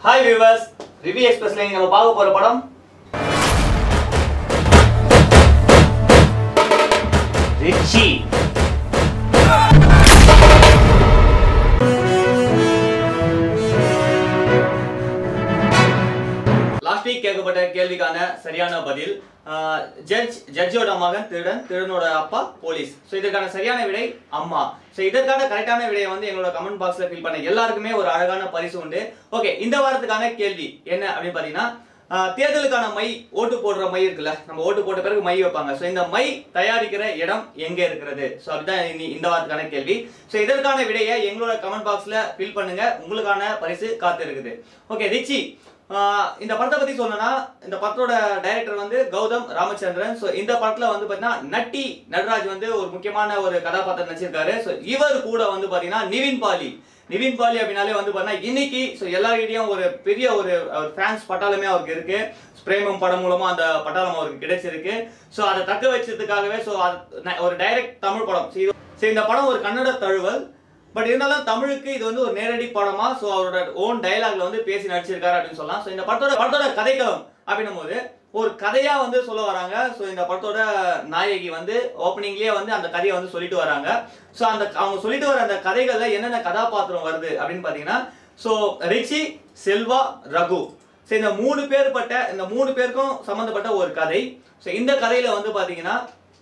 hi viewers review எக்ஸ்பிரஸ்ல இன்னைக்கு நம்ம பார்க்க போற படம் ரிச்சி லாஸ்ட் வீக் கேட்கப்பட்ட கேள்விக்கான சரியான பதில் ஜட்ஜ் ஜட்ஜோட மகன் திருடன் திருடனோட அப்பா போலீஸ் ஸோ இதற்கான சரியான விடை அம்மா ஸோ இதற்கான கரெக்டான விடையை வந்து எங்களோட கமெண்ட் பாக்ஸ்ல ஃபில் பண்ண எல்லாருக்குமே ஒரு அழகான பரிசு உண்டு ஓகே இந்த வாரத்துக்கான கேள்வி என்ன அப்படின்னு பார்த்தீங்கன்னா ஆஹ், தேர்தலுக்கான மை ஓட்டு போடுற மை இருக்குல்ல நம்ம ஓட்டு போட்ட பிறகு மை வைப்பாங்க ஸோ இந்த மை தயாரிக்கிற இடம் எங்க இருக்கிறது ஸோ அப்படிதான் இனி இந்த வாரத்துக்கான கேள்வி ஸோ இதற்கான விடையை எங்களோட கமெண்ட் பாக்ஸ்ல ஃபில் பண்ணுங்க உங்களுக்கான பரிசு காத்து இருக்குது ஓகே ரிச்சி ஆஹ் இந்த படத்தை பத்தி சொல்லணும்னா இந்த படத்தோட டைரக்டர் வந்து கௌதம் ராமச்சந்திரன் ஸோ இந்த படத்துல வந்து பாத்தீங்கன்னா நட்டி நடராஜ் வந்து ஒரு முக்கியமான ஒரு கதாபாத்திரம் நடிச்சிருக்காரு ஸோ இவர் கூட வந்து பாத்தீங்கன்னா நிவின் பாலி நிவின் பாலி அப்படின்னாலே வந்து பாத்தீங்கன்னா இன்னைக்கு ஸோ எல்லாரிடையும் ஒரு பெரிய ஒரு ஃபேன்ஸ் பட்டாளமே அவருக்கு இருக்கு பிரேமம் படம் மூலமா அந்த பட்டாளம் அவருக்கு கிடைச்சிருக்கு ஸோ அதை தக்க வச்சதுக்காகவே ஸோ ஒரு டைரக்ட் தமிழ் படம் So, இது- so இந்த படம் ஒரு கன்னட தழுவல் பட் இருந்தாலும் தமிழுக்கு இது வந்து ஒரு நேரடி படமா ஸோ அவரோட ஓன் டயலாக்ல வந்து பேசி நடிச்சிருக்காரு அப்படின்னு சொல்லலாம் ஸோ இந்த படத்தோட படத்தோட கதைக்களம் அப்படின்னும் போது ஒரு கதையா வந்து சொல்ல வராங்க ஸோ இந்த படத்தோட நாயகி வந்து ஓப்பனிங்லயே வந்து அந்த கதையை வந்து சொல்லிட்டு வராங்க ஸோ அந்த அவங்க சொல்லிட்டு வர அந்த கதைகள்ல என்னென்ன கதாபாத்திரம் வருது அப்படின்னு பாத்தீங்கன்னா so Richie Selva Ragu so இந்த மூணு பேர் பட்ட இந்த மூணு பேருக்கும் சம்மந்தப்பட்ட ஒரு கதை ஸோ இந்த கதையில வந்து பாத்தீங்கன்னா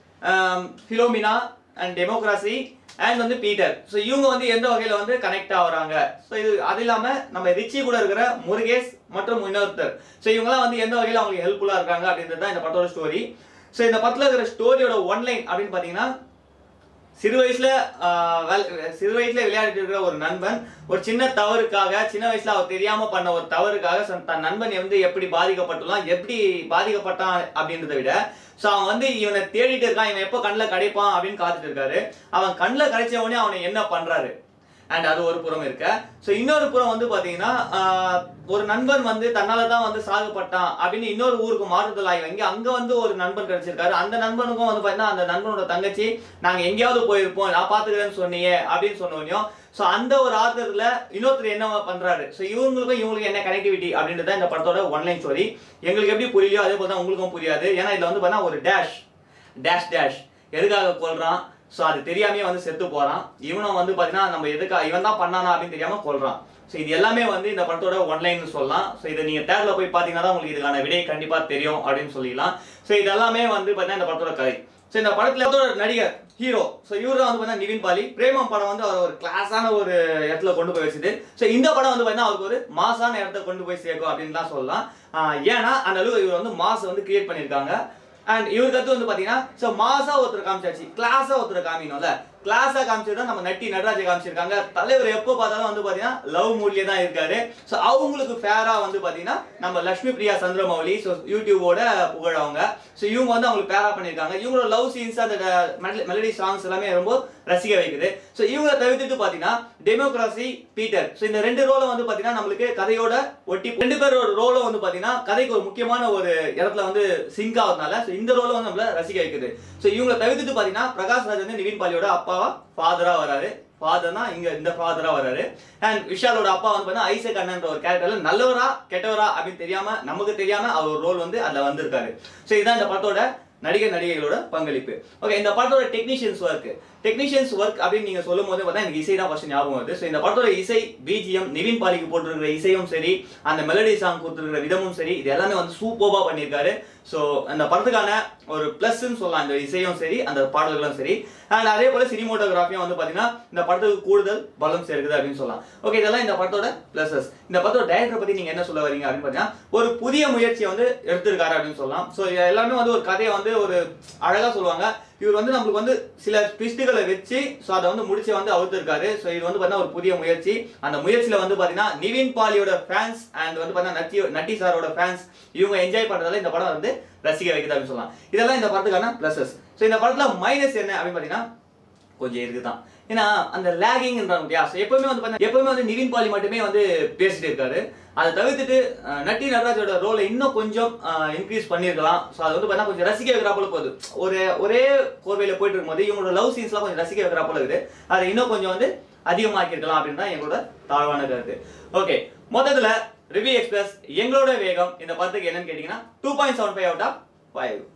ஃபிலோமினா அண்ட் டெமோக்ராசி அண்ட் வந்து பீட்டர் ஸோ இவங்க வந்து எந்த வகையில வந்து கனெக்ட் ஆகுறாங்க ஸோ இது அது இல்லாம நம்ம ரிச்சி கூட இருக்கிற முருகேஷ் மற்றும் இன்னொருத்தர் ஸோ இவங்கலாம் வந்து எந்த வகையில அவங்களுக்கு ஹெல்ப்ஃபுல்லா இருக்காங்க அப்படின்றது தான் இந்த படத்தோட ஸ்டோரி ஸோ இந்த படத்துல இருக்கிற ஸ்டோரியோட ஒன்லைன் அப்படின்னு பாத்தீங்கன்னா சிறு வயசுல ஆஹ், வேல- சிறு வயசுல விளையாடிட்டு இருக்கிற ஒரு நண்பன் ஒரு சின்ன தவறுக்காக சின்ன வயசுல அவர் தெரியாம பண்ண ஒரு தவறுக்காக ச- தன் நண்பன் வந்து எப்படி பாதிக்கப்பட்டுலாம் எப்படி பாதிக்கப்பட்டான் அப்படின்றத விட சோ அவன் வந்து இவனை தேடிட்டு இருக்கான் இவன் எப்போ கண்ணில் கிடைப்பான் அப்படின்னு காத்துட்டு இருக்காரு அவன் கண்ணில் கிடைச்ச உடனே அவனை என்ன பண்றாரு அண்ட் அது ஒரு புறம் இருக்க ஸோ இன்னொரு புறம் வந்து பாத்தீங்கன்னா ஆஹ், ஒரு நண்பன் வந்து தன்னால தான் வந்து சாகுபட்டான் அப்படின்னு இன்னொரு ஊருக்கு மாறுதல் ஆகி வாங்கி அங்க வந்து ஒரு நண்பன் கிடைச்சிருக்காரு அந்த நண்பனுக்கும் வந்து பாத்தீங்கன்னா அந்த நண்பனோட தங்கச்சி நாங்க எங்கேயாவது போயிருப்போம் நான் பாத்துக்கிறேன்னு சொன்னியே அப்படின்னு சொன்னோனையும் ஸோ அந்த ஒரு ஆர்டர்ல இன்னொருத்தர் என்ன பண்றாரு ஸோ இவங்களுக்கும் இவங்களுக்கும் என்ன கனெக்டிவிட்டி அப்படின்றது தான் இந்த படத்தோட ஒன்லைன் ஸ்டோரி எங்களுக்கு எப்படி புரியலையோ அதே போல தான் உங்களுக்கும் புரியாது ஏன்னா இதுல வந்து பார்த்தா ஒரு டேஷ் டேஷ் டேஷ் எதுக்காக கொல்றான் ஸோ அது தெரியாமே வந்து செத்து போறான் இவனும் வந்து பாத்தீங்கன்னா நம்ம எதுக்கா இவன் தான் பண்ணானா அப்படின்னு தெரியாம கொல்றான் ஸோ இது எல்லாமே வந்து இந்த படத்தோட ஒன்லைன் சொல்லலாம் ஸோ இதை நீங்க தேர்ல போய் பாத்தீங்கன்னா தான் உங்களுக்கு இதுக்கான விடை கண்டிப்பா தெரியும் அப்படின்னு சொல்லிடலாம் ஸோ இது எல்லாமே வந்து பாத்தீங்கன்னா இந்த படத்தோட கதை ஸோ இந்த படத்துல வந்து ஒரு நடிகர் ஹீரோ ஸோ இவர் தான் வந்து பார்த்தீங்கன்னா நிவின் பாலி பிரேமம் படம் வந்து அவர் ஒரு கிளாஸான ஒரு இடத்துல கொண்டு போய் வச்சுது ஸோ இந்த படம் வந்து பார்த்தீங்கன்னா அவருக்கு ஒரு மாசான இடத்த கொண்டு போய் சேர்க்கும் அப்படின்னு தான் சொல்லலாம் ஆஹ் ஏன்னா அந்த அளவு இவர் வந்து மாஸ் வந்து கிரியேட் பண்ணியிருக்காங்க அண்ட் இவருக்கு அடுத்து வந்து பாத்தீங்கன்னா ஸோ மாசா ஒருத்தர் காமிச்சாச்சு கிளாஸா ஒருத்தர் காமிக்கணும்ல கிளாஸா காமிச்சிருந்தா நம்ம நட்டி நடராஜ காமிச்சிருக்காங்க தலைவர் எப்போ பார்த்தாலும் வந்து பாத்தீங்கன்னா லவ் மூட்லயே தான் இருக்காரு ஸோ அவங்களுக்கு ஃபேரா வந்து பாத்தீங்கன்னா நம்ம லட்சுமி பிரியா சந்திரமௌலி ஸோ யூடியூபோட புகழவங்க ஸோ இவங்க வந்து அவங்களுக்கு பேரா பண்ணியிருக்காங்க இவங்களோட லவ் சீன்ஸ் அந்த மெலடி சாங்ஸ் எல்லாமே ரொம்ப ரசிக்க வைக்குது ஸோ இவங்களை தவிர்த்துட்டு பாத்தீங்கன்னா டெமோக்ராசி பீட்டர் ஸோ இந்த ரெண்டு ரோலும் வந்து பாத்தீங்கன்னா நம்மளுக்கு கதையோட ஒட்டி ரெண்டு பேரோட ரோலும் வந்து பாத்தீங்கன்னா கதைக்கு ஒரு முக்கியமான ஒரு இடத்துல வந்து சிங்க் ஆகுறதுனால ஸோ இந்த ரோலை வந்து நம்மள ரசிக்க வைக்குது ஸோ இவங்களை தவிர்த்துட்டு பாத்தீங்கன்னா பிரகாஷ் ராஜ் வந்து நிவின் பாலியோட அப்பாவா ஃபாதரா வராரு ஃபாதர்னா இங்க இந்த ஃபாதரா வராரு அண்ட் விஷாலோட அப்பா வந்து பார்த்தீங்கன்னா ஐசக் அண்ணன்ற ஒரு கேரக்டர்ல நல்லவரா கெட்டவரா அப்படின்னு தெரியாம நமக்கு தெரியாம அவர் ரோல் வந்து அதுல வந்திருக்காரு ஸோ இதுதான் இந்த படத்தோட நடிகர் நடிகைகளோட பங்களிப்பு ஓகே இந்த படத்தோட டெக்னீஷியன்ஸ் ஒர்க் டெக்னீஷியன்ஸ் ஒர்க் அப்படின்னு நீங்க சொல்லும் போது பார்த்தா எனக்கு இசை தான் ஃபர்ஸ்ட் ஞாபகம் வருது ஸோ இந்த படத்தோட இசை பிஜிஎம் நிவின் பாலிக்கு போட்டிருக்கிற இசையும் சரி அந்த மெலடி சாங் கொடுத்துருக்கிற விதமும் சரி இது எல்லாமே வந்து சூப்பர்பா பண்ணியிருக்காரு ஸோ அந்த படத்துக்கான ஒரு பிளஸ்ன்னு சொல்லலாம் இந்த இசையும் சரி அந்த பாடல்களும் சரி அண்ட் அதே போல சினிமோட்டோகிராஃபியும் வந்து பாத்தீங்கன்னா இந்த படத்துக்கு கூடுதல் பலம் சேர்க்குது அப்படின்னு சொல்லலாம் ஓகே இதெல்லாம் இந்த படத்தோட பிளஸஸ் இந்த படத்தோட டைரக்டர் பத்தி நீங்க என்ன சொல்ல வரீங்க அப்படின்னு பாத்தீங்கன்னா ஒரு புதிய முயற்சியை வந்து எடுத்திருக்காரு அப்படின்னு சொல்லலாம் ஸோ எல்லாமே வந்து ஒரு கதையை வந்து ஒரு அழகா சொல்லுவாங்க இவர் வந்து நம்மளுக்கு வந்து சில ட்விஸ்ட்டுகளை வச்சு ஸோ அதை வந்து முடிச்சு வந்து அவுத்திருக்காரு ஸோ இது வந்து பார்த்தீங்கன்னா ஒரு புதிய முயற்சி அந்த முயற்சியில வந்து பார்த்தீங்கன்னா நிவின் பாலியோட ஃபேன்ஸ் அண்ட் வந்து பார்த்தீங்கன்னா நட்டி நட்டி சாரோட ஃபேன்ஸ் இவங்க என்ஜாய் பண்றதால இந்த படம் வந்து ரசிக்க வைக்குது அப்படின்னு சொல்லலாம் இதெல்லாம் இந்த படத்துக்கான ப்ளஸஸ் ஸோ இந்த படத்துல மைனஸ் என்ன அப்படின்னு பார்த்தீங்கன்னா கொஞ்சம் இருக்குதான் ஏன்னா அந்த லேகிங்ன்றாங்க இல்லையா ஸோ எப்பவுமே வந்து பார்த்தீங்கன்னா எப்பவுமே வந்து நிவின் பாலி மட்டுமே வந்து பேசிட்டு இருக்காரு அதை தவிர்த்துட்டு அஹ், நட்டி நடராஜோட ரோலை இன்னும் கொஞ்சம் இன்க்ரீஸ் பண்ணியிருக்கலாம் ஸோ அது வந்து பார்த்தீங்கன்னா கொஞ்சம் ரசிக்க வைக்கிறா போல போகுது ஒரு ஒரே கோர்வையில் போயிட்டு இருக்கும்போது இவங்களோட லவ் சீன்ஸ்லாம் கொஞ்சம் ரசிக்க வைக்கிறா போல இருக்குது அதை இன்னும் கொஞ்சம் வந்து அதிகமாக்கியிருக்கலாம் அப்படின்னு தான் எங்களோட தாழ்வான கருத்து ஓகே மொத்தத்துல ரிவ்யூ எக்ஸ்பிரஸ் எங்களோட வேகம் இந்த படத்துக்கு என்னன்னு கேட்டீங்கன்னா two point seven five out of five